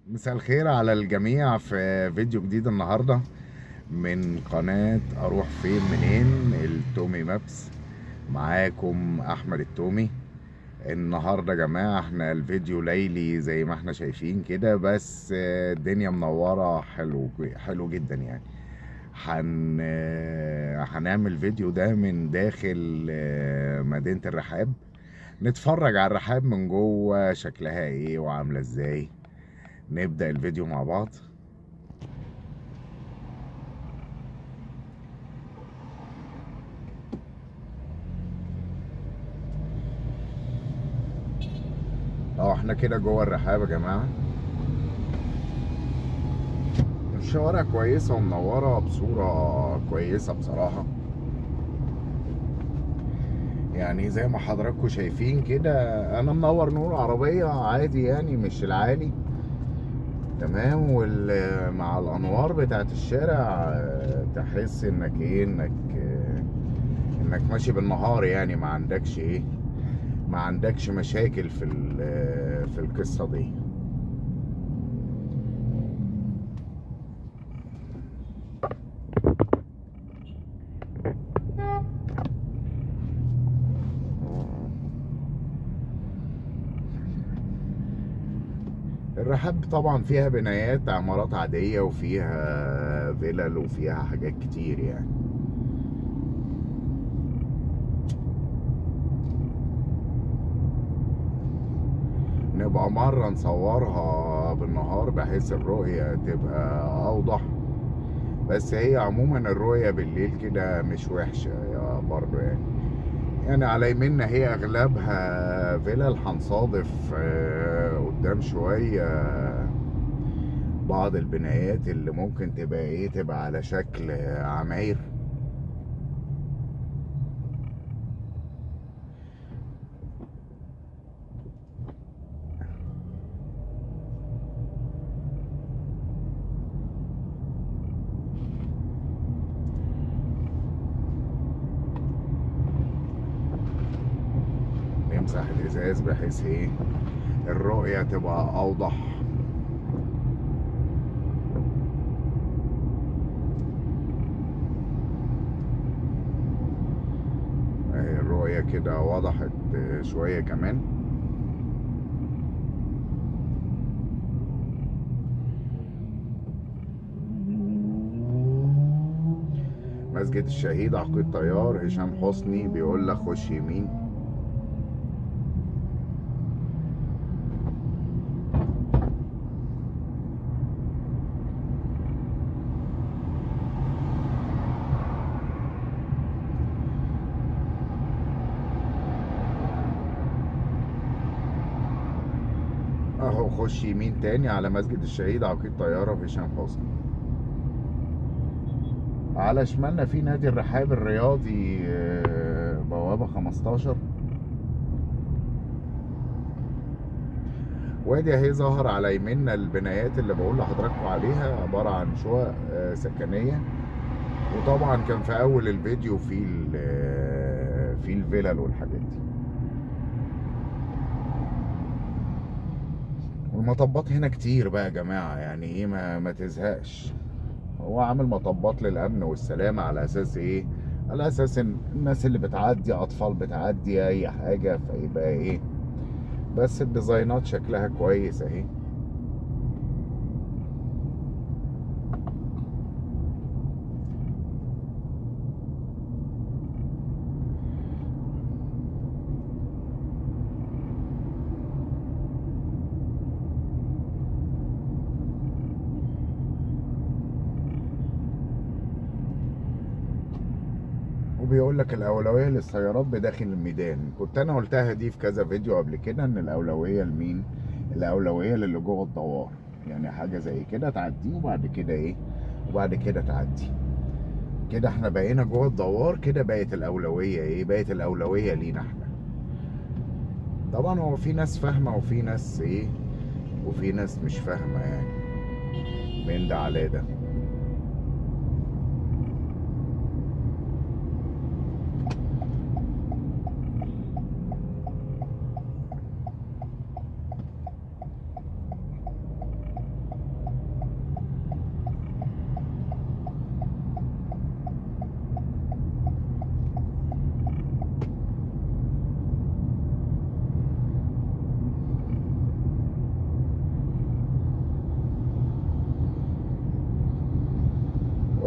مساء الخير على الجميع في فيديو جديد النهاردة من قناة أروح فين منين التومي مابس معاكم أحمد التومي النهاردة يا جماعة احنا الفيديو ليلي زي ما احنا شايفين كده بس الدنيا منورة حلو حلو جدا يعني هن هنعمل فيديو ده من داخل مدينة الرحاب نتفرج على الرحاب من جوه شكلها ايه وعاملة ازاي نبدأ الفيديو مع بعض اه احنا كده جوه الرحاب يا جماعة الشوارع كويسة ومنورة بصورة كويسة بصراحة يعني زي ما حضراتكم شايفين كده انا منور نور عربية عادي يعني مش العالي تمام ومع الانوار بتاعت الشارع تحس انك ايه انك انك ماشي بالنهار يعني ما عندكش ايه ما عندكش مشاكل في في القصه دي الرحاب طبعا فيها بنايات عمارات عادية وفيها فيلل وفيها حاجات كتير يعني نبقى مرة نصورها بالنهار بحيث الرؤية تبقى أوضح بس هي عموما الرؤية بالليل كده مش وحشة برضه يعني يعني على يمنا هي اغلبها فيلل هنصادف قدام شويه بعض البنايات اللي ممكن تبقى ايه تبقى على شكل عماير نمسح الازاز بحيث ايه الرؤية تبقى اوضح اهي الرؤية كده وضحت شوية كمان مسجد الشهيد عقيد طيار هشام حسني بيقول لك خش يمين اهو خش يمين تاني على مسجد الشهيد عقيد طيارة في هشام حسني على شمالنا في نادي الرحاب الرياضي بوابة 15 وادي اهي ظهر على يميننا البنايات اللي بقول لحضراتكم عليها عبارة عن شقق سكنية وطبعا كان في اول الفيديو في في الفيلل والحاجات دي والمطبات هنا كتير بقى يا جماعة يعني ايه ما, ما تزهقش هو عامل مطبات للأمن والسلامة على أساس ايه على أساس إن الناس اللي بتعدي أطفال بتعدي أي حاجة فيبقى ايه بس الديزاينات شكلها كويس اهي وبيقول لك الاولويه للسيارات بداخل الميدان كنت انا قلتها دي في كذا فيديو قبل كده ان الاولويه لمين الاولويه للي جوه الدوار يعني حاجه زي كده تعدي وبعد كده ايه وبعد كده تعدي كده احنا بقينا جوه الدوار كده بقت الاولويه ايه بقت الاولويه لينا احنا طبعا هو في ناس فاهمه وفي ناس ايه وفي ناس مش فاهمه يعني من ده على ده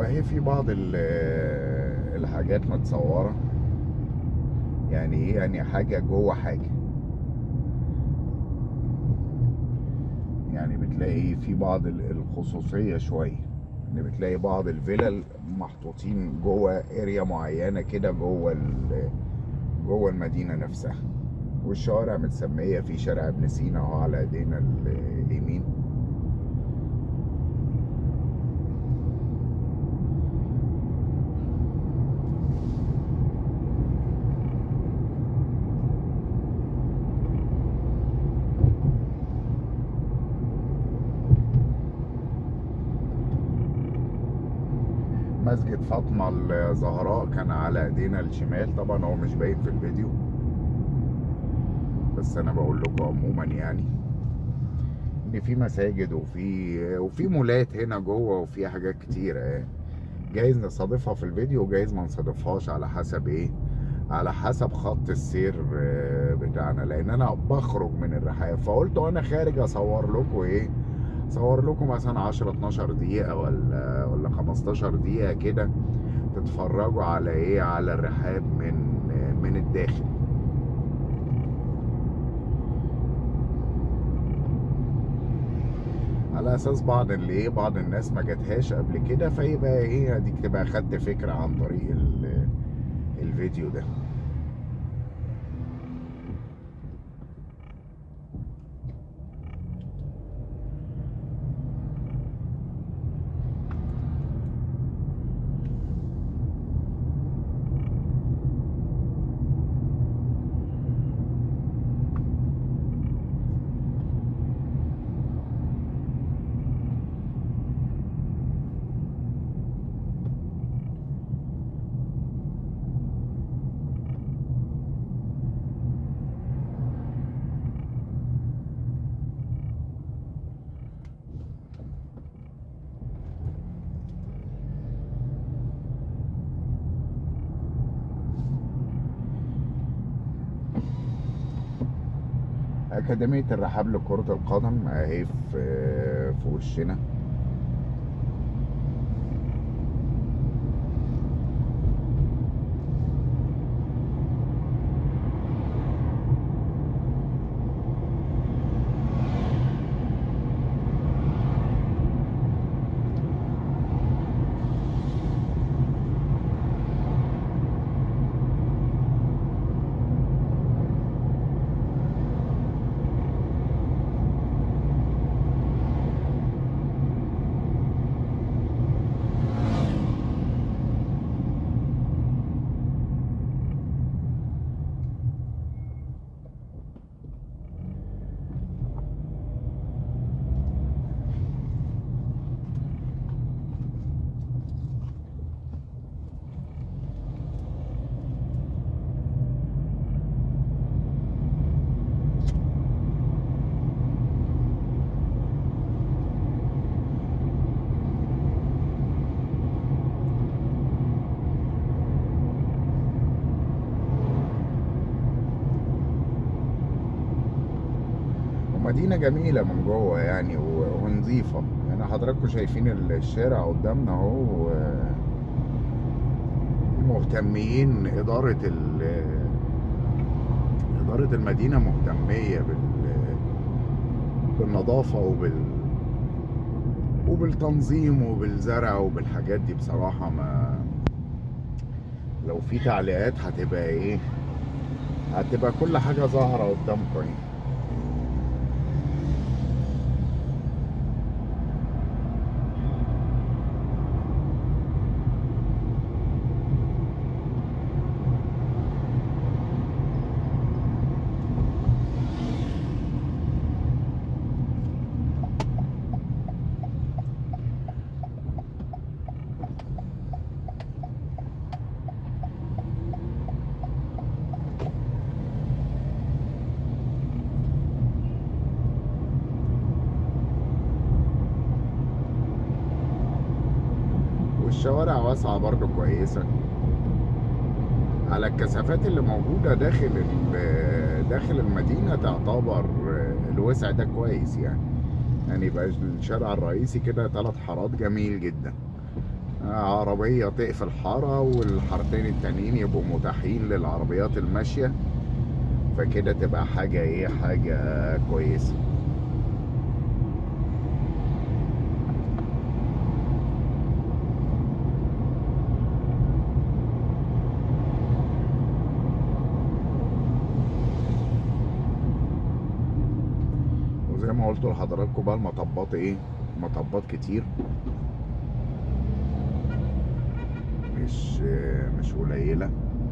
واهي في بعض ال- الحاجات متصورة يعني ايه يعني حاجة جوه حاجة يعني بتلاقي في بعض ال- الخصوصية شوية ان بتلاقي بعض الفلل محطوطين جوه اريا معينة كده جوه ال- جوه المدينة نفسها والشوارع متسمية في شارع ابن سينا اهو على ايدينا ال- اليمين مسجد فاطمة الزهراء كان على ايدينا الشمال طبعا هو مش باين في الفيديو بس انا بقول لكم عموما يعني ان في مساجد وفي وفي مولات هنا جوه وفي حاجات كتيرة يعني جايز نصادفها في الفيديو وجايز ما نصادفهاش على حسب ايه على حسب خط السير آه، بتاعنا لان انا بخرج من الرحاب فقلت وانا خارج اصور لكم ايه اصور لكم مثلا 10 12 دقيقة ولا ولا 15 دقيقة كده تتفرجوا على ايه على الرحاب من من الداخل على اساس بعض اللي ايه بعض الناس ما جاتهاش قبل كده فيبقى ايه اديك تبقى خدت فكرة عن طريق ال- الفيديو ده أكاديمية الرحاب لكرة القدم أهي في في وشنا ومدينة جميلة من جوه يعني و- ونظيفة يعني حضراتكم شايفين الشارع قدامنا اهو آه، مهتمين إدارة ال إدارة المدينة مهتمية بال بالنظافة وبال وبالتنظيم وبالزرع وبالحاجات دي بصراحة ما لو في تعليقات هتبقى ايه هتبقى كل حاجة ظاهرة قدامكم يعني والشوارع واسعة برضو كويسة على الكثافات اللي موجودة داخل ال- داخل المدينة تعتبر الوسع ده كويس يعني يعني يبقى الشارع الرئيسي كده ثلاث حارات جميل جدا عربية تقفل حارة والحارتين التانيين يبقوا متاحين للعربيات الماشية فكده تبقى حاجة ايه حاجة كويسة وزي ما قلت لحضراتكم بقى المطبات ايه مطبات كتير مش مش قليلة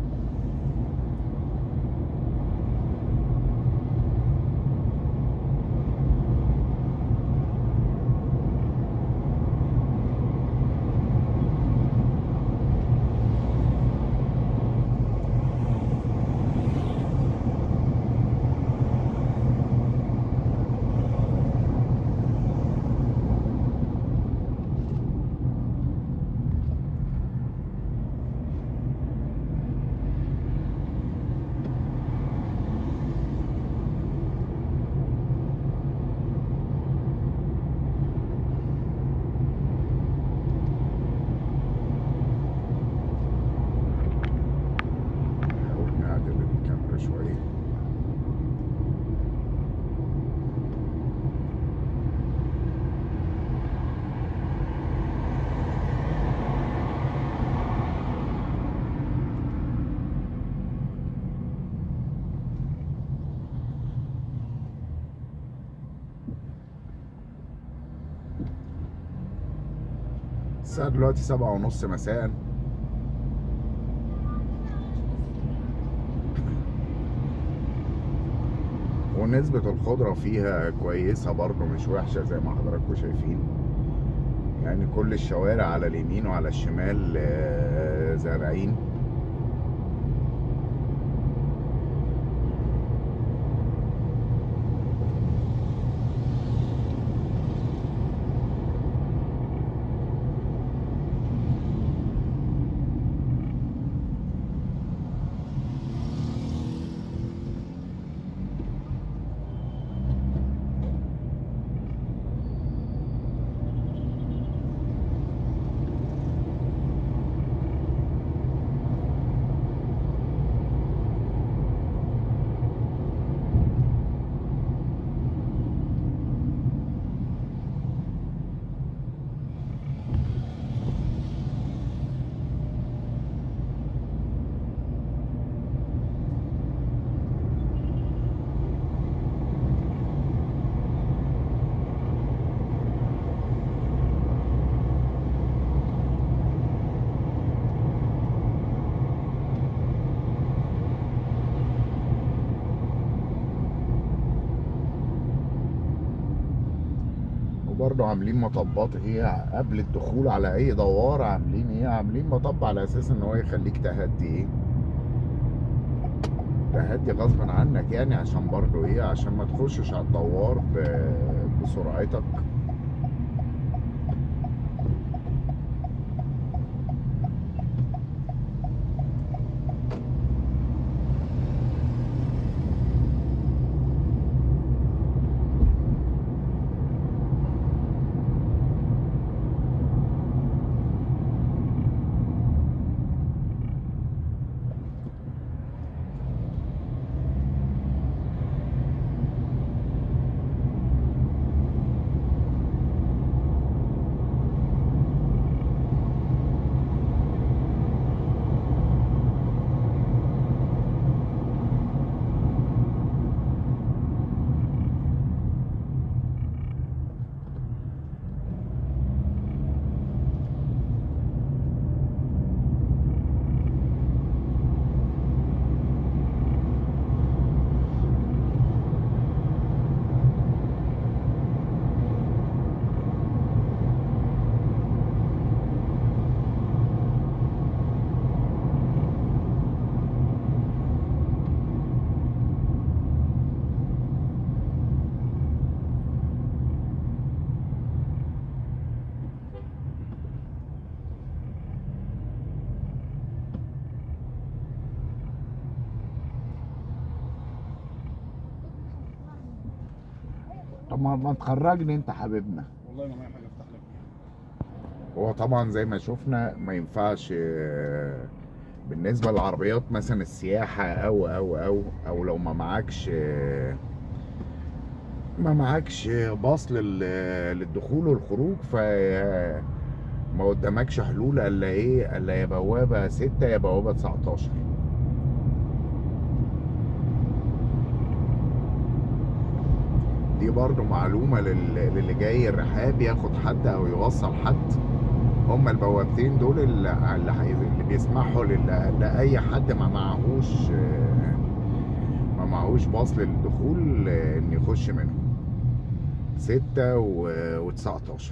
نحاول نعدل الكاميرا شوية الساعة دلوقتي سبعة ونص مساء ونسبة الخضرة فيها كويسة برضه مش وحشة زي ما حضراتكم شايفين يعني كل الشوارع على اليمين وعلى الشمال آه، زارعين وبرضه عاملين مطبات ايه قبل الدخول على اي دوار عاملين ايه عاملين مطب على اساس ان هو يخليك تهدي ايه تهدي غصبا عنك يعني عشان برضه ايه عشان ما تخشش على الدوار ب- بسرعتك طب ما ما تخرجني انت حبيبنا والله ما معايا حاجه افتح لك هو طبعا زي ما شفنا ما ينفعش آه، بالنسبة للعربيات مثلا السياحة أو أو أو أو لو ما معكش آه، ما معكش باص لل- للدخول والخروج ف ما قدامكش حلول الا ايه الا يا بوابه 6 يا بوابه 19 دي برضو معلومه لل- للي جاي الرحاب ياخد حد او يوصل حد هما البوابتين دول اللي, اللي هي- اللي بيسمحوا لل- لاي حد ما معهوش آه، ما معهوش باص للدخول آه، ان يخش منهم 6 و19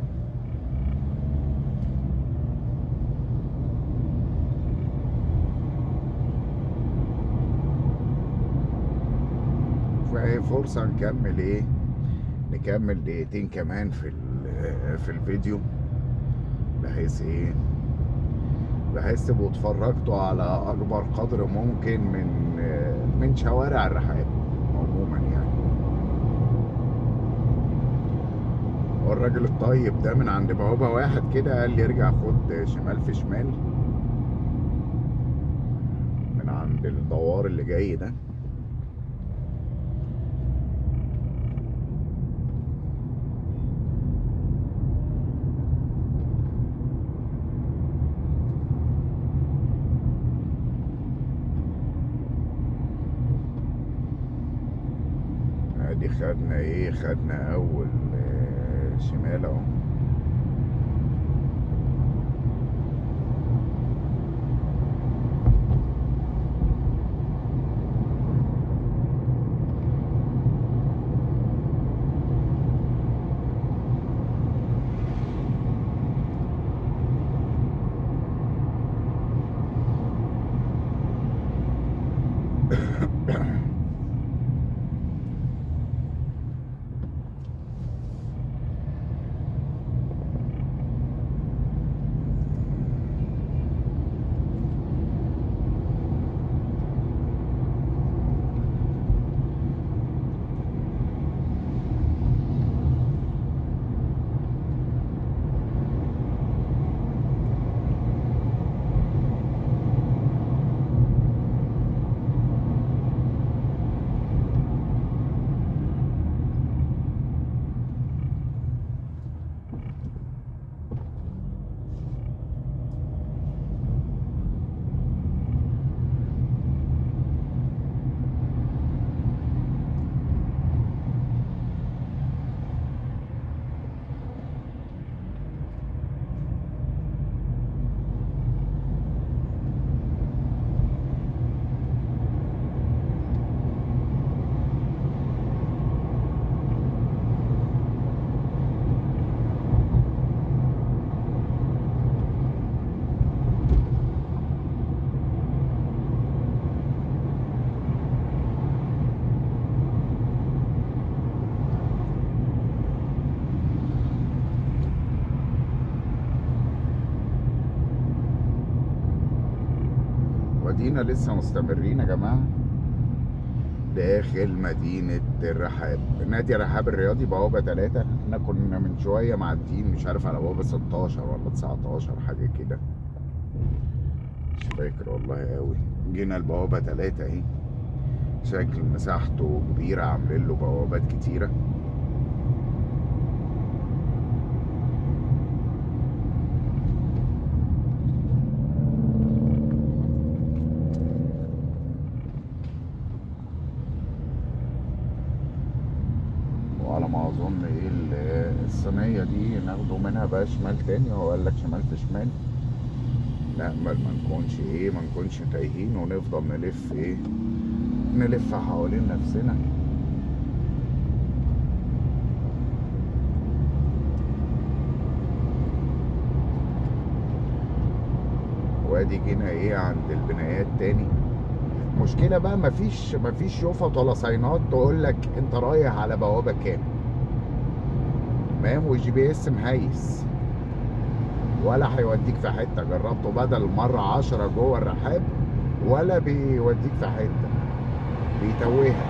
فهي فرصة نكمل ايه نكمل دقيقتين كمان في ال- في الفيديو بحيث ايه بحيث تبقوا اتفرجتوا على اكبر قدر ممكن من من شوارع الرحاب عموما يعني والراجل الطيب ده من عند بوابة واحد كده قال لي ارجع خد شمال في شمال من عند الدوار اللي جاي ده ادي خدنا ايه خدنا اول آه، شمال اهو ودينا لسه مستمرين يا جماعة داخل مدينة الرحاب نادي الرحاب الرياضي بوابة ثلاثة احنا كنا من شوية معديين مش عارف على بوابة 16 ولا 19 حاجة كده مش فاكر والله قوي جينا البوابة ثلاثة اهي شكل مساحته كبيرة عاملين له بوابات كتيرة وعلى ما اظن ايه ال- الصينيه دي ناخده منها بقى شمال تاني هو قال لك شمال في شمال نأمل ما نكونش ايه ما نكونش تايهين ونفضل نلف ايه نلف حوالين نفسنا وادي جينا ايه عند البنايات تاني مشكلة بقى مفيش مفيش يفط ولا صينات تقول لك انت رايح على بوابة كام تمام والجي بي اس مهيس ولا هيوديك في حتة جربته بدل مرة عشرة جوه الرحاب ولا بيوديك في حتة بيتوهك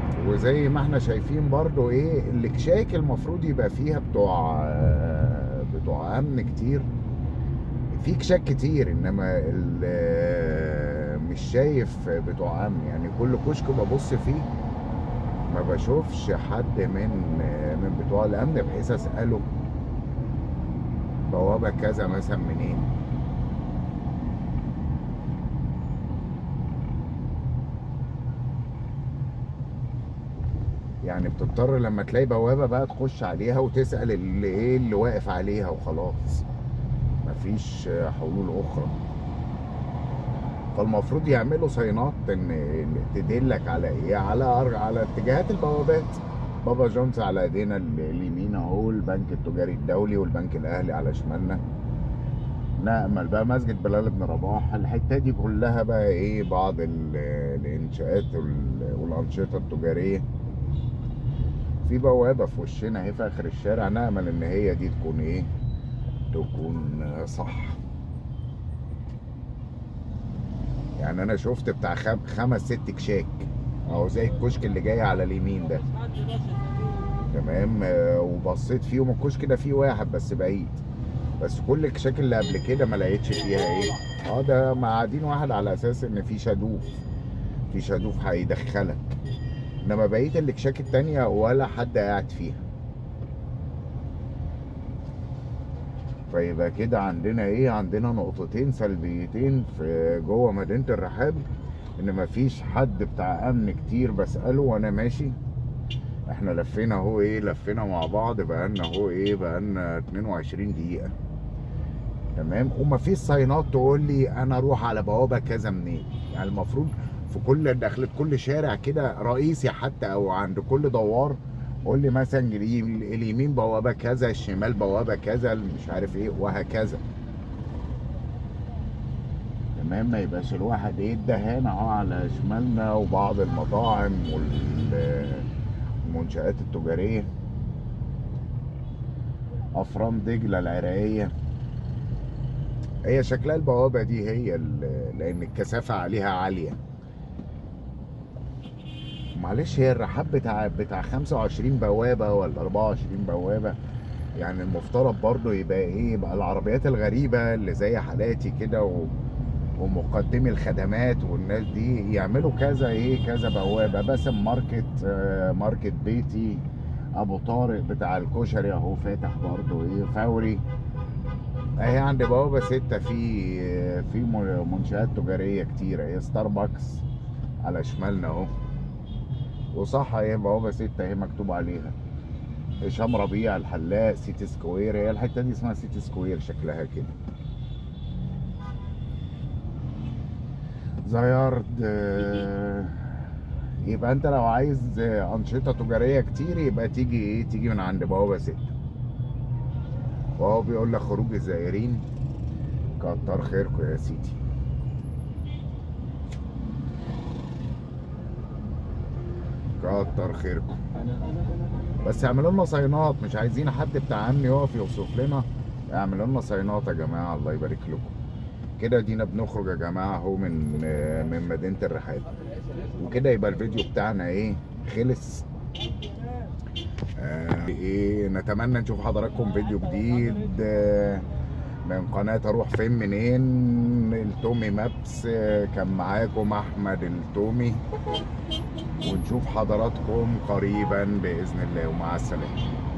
وزي ما احنا شايفين برضو ايه الاكشاك المفروض يبقى فيها بتوع آه، بتوع امن كتير في كشاك كتير انما ال- مش شايف بتوع امن يعني كل كشك ببص فيه ما بشوفش حد من من بتوع الامن بحيث اساله بوابه كذا مثلا منين يعني بتضطر لما تلاقي بوابه بقى تخش عليها وتسال اللي ايه اللي واقف عليها وخلاص مفيش حلول اخرى فالمفروض يعملوا صينات ان إن تدلك على ايه على على اتجاهات البوابات بابا جونز على ايدينا ال- اليمين اهو البنك التجاري الدولي والبنك الاهلي على شمالنا نأمل بقى مسجد بلال بن رباح الحته دي كلها بقى ايه بعض ال- الانشاءات وال- والانشطه التجاريه في بوابه في وشنا اهي في اخر الشارع نأمل ان هي دي تكون ايه تكون صح يعني انا شفت بتاع خم... خمس ست كشاك اهو زي الكشك اللي جاي على اليمين ده تمام آه، وبصيت فيهم الكشك ده فيه واحد بس بعيد بس كل الكشاك اللي قبل كده ما لقيتش فيها ايه اه ده معادين واحد على اساس ان في شادوف في شادوف هيدخلك انما بقيه الكشاك التانية ولا حد قاعد فيها فيبقى كده عندنا ايه عندنا نقطتين سلبيتين في جوه مدينه الرحاب ان مفيش حد بتاع امن كتير بساله وانا ماشي احنا لفينا اهو ايه لفينا مع بعض بقالنا اهو ايه بقالنا 22 دقيقه تمام ومفيش صينات تقول لي انا اروح على بوابه كذا منين يعني المفروض في كل دخلة كل شارع كده رئيسي حتى او عند كل دوار قول لي مثلا اليم- اليمين بوابه كذا الشمال بوابه كذا مش عارف ايه وهكذا تمام ما يبقاش الواحد ايه الدهان اهو على شمالنا وبعض المطاعم والمنشآت التجارية أفران دجلة العراقية هي شكلها البوابة دي هي ال- لأن الكثافة عليها عالية معلش هي الرحاب بتاع بتاع 25 بوابة ولا 24 بوابة يعني المفترض برضه يبقى ايه يبقى العربيات الغريبة اللي زي حالاتي كده و... ومقدمي الخدمات والناس دي يعملوا كذا ايه كذا بوابه باسم ماركت آه، ماركت بيتي ابو طارق بتاع الكشري اهو فاتح برضه ايه فوري اهي عند بوابه ستة في في م- منشآت تجاريه كتيره اهي ستاربكس على شمالنا اهو وصح اهي بوابه ستة اهي مكتوب عليها هشام ربيع الحلاق سيتي سكوير هي الحته دي اسمها سيتي سكوير شكلها كده زيارد آه، يبقى انت لو عايز آه، انشطه تجاريه كتير يبقى تيجي ايه تيجي من عند بوابه ستة وهو بيقول لك خروج الزائرين كتر خيركم يا سيدي كتر خيركم بس اعملوا لنا صينات مش عايزين حد بتاع امن يقف يوصف لنا اعملوا لنا صينات يا جماعه الله يبارك لكم كده دينا بنخرج يا جماعه اهو من آه، من مدينه الرحاب وكده يبقى الفيديو بتاعنا ايه خلص آه ايه نتمنى نشوف حضراتكم فيديو جديد آه من قناة اروح فين منين التومي مابس آه كان معاكم احمد التومي ونشوف حضراتكم قريبا باذن الله ومع السلامه